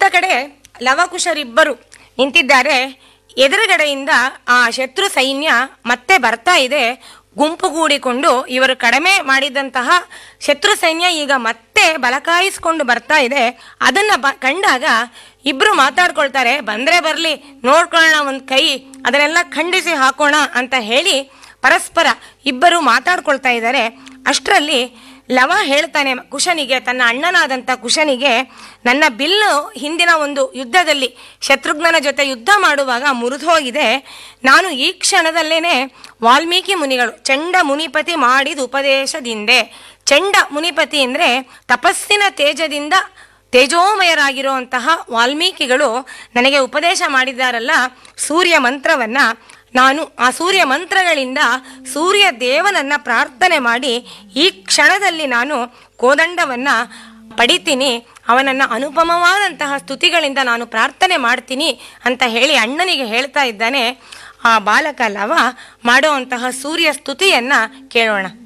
ಕಡೆ ಲವಕುಶರಿಬ್ಬರು ನಿಂತಿದ್ದಾರೆ ಎದುರುಗಡೆಯಿಂದ ಆ ಶತ್ರು ಸೈನ್ಯ ಮತ್ತೆ ಬರ್ತಾ ಇದೆ ಗುಂಪುಗೂಡಿಕೊಂಡು ಇವರು ಕಡಿಮೆ ಮಾಡಿದಂತಹ ಶತ್ರು ಸೈನ್ಯ ಈಗ ಮತ್ತೆ ಬಲಕಾಯಿಸ್ಕೊಂಡು ಬರ್ತಾ ಇದೆ ಅದನ್ನ ಬ- ಕಂಡಾಗ ಇಬ್ರು ಮಾತಾಡ್ಕೊಳ್ತಾರೆ ಬಂದ್ರೆ ಬರ್ಲಿ ನೋಡ್ಕೊಳ್ಳೋಣ ಒಂದ್ ಕೈ ಅದನ್ನೆಲ್ಲ ಖಂಡಿಸಿ ಹಾಕೋಣ ಅಂತ ಹೇಳಿ ಪರಸ್ಪರ ಇಬ್ಬರು ಮಾತಾಡ್ಕೊಳ್ತಾ ಇದ್ದಾರೆ ಅಷ್ಟರಲ್ಲಿ ಲವ ಹೇಳ್ತಾನೆ ಕುಶನಿಗೆ ತನ್ನ ಅಣ್ಣನಾದಂಥ ಕುಶನಿಗೆ ನನ್ನ ಬಿಲ್ಲು ಹಿಂದಿನ ಒಂದು ಯುದ್ಧದಲ್ಲಿ ಶತ್ರುಘ್ನನ ಜೊತೆ ಯುದ್ಧ ಮಾಡುವಾಗ ಮುರಿದು ಹೋಗಿದೆ ನಾನು ಈ ಕ್ಷಣದಲ್ಲೇನೆ ವಾಲ್ಮೀಕಿ ಮುನಿಗಳು ಚಂಡ ಮುನಿಪತಿ ಮಾಡಿದ ಉಪದೇಶದಿಂದೆ ಚಂಡ ಮುನಿಪತಿ ಅಂದರೆ ತಪಸ್ಸಿನ ತೇಜದಿಂದ ತೇಜೋಮಯರಾಗಿರುವಂತಹ ವಾಲ್ಮೀಕಿಗಳು ನನಗೆ ಉಪದೇಶ ಮಾಡಿದ್ದಾರಲ್ಲ ಸೂರ್ಯ ಮಂತ್ರವನ್ನ ನಾನು ಆ ಸೂರ್ಯ ಮಂತ್ರಗಳಿಂದ ಸೂರ್ಯ ದೇವನನ್ನ ಪ್ರಾರ್ಥನೆ ಮಾಡಿ ಈ ಕ್ಷಣದಲ್ಲಿ ನಾನು ಕೋದಂಡವನ್ನ ಪಡಿತೀನಿ ಅವನನ್ನ ಅನುಪಮವಾದಂತಹ ಸ್ತುತಿಗಳಿಂದ ನಾನು ಪ್ರಾರ್ಥನೆ ಮಾಡ್ತೀನಿ ಅಂತ ಹೇಳಿ ಅಣ್ಣನಿಗೆ ಹೇಳ್ತಾ ಇದ್ದಾನೆ ಆ ಬಾಲಕ ಲವ ಮಾಡುವಂತಹ ಸೂರ್ಯ ಸ್ತುತಿಯನ್ನ ಕೇಳೋಣ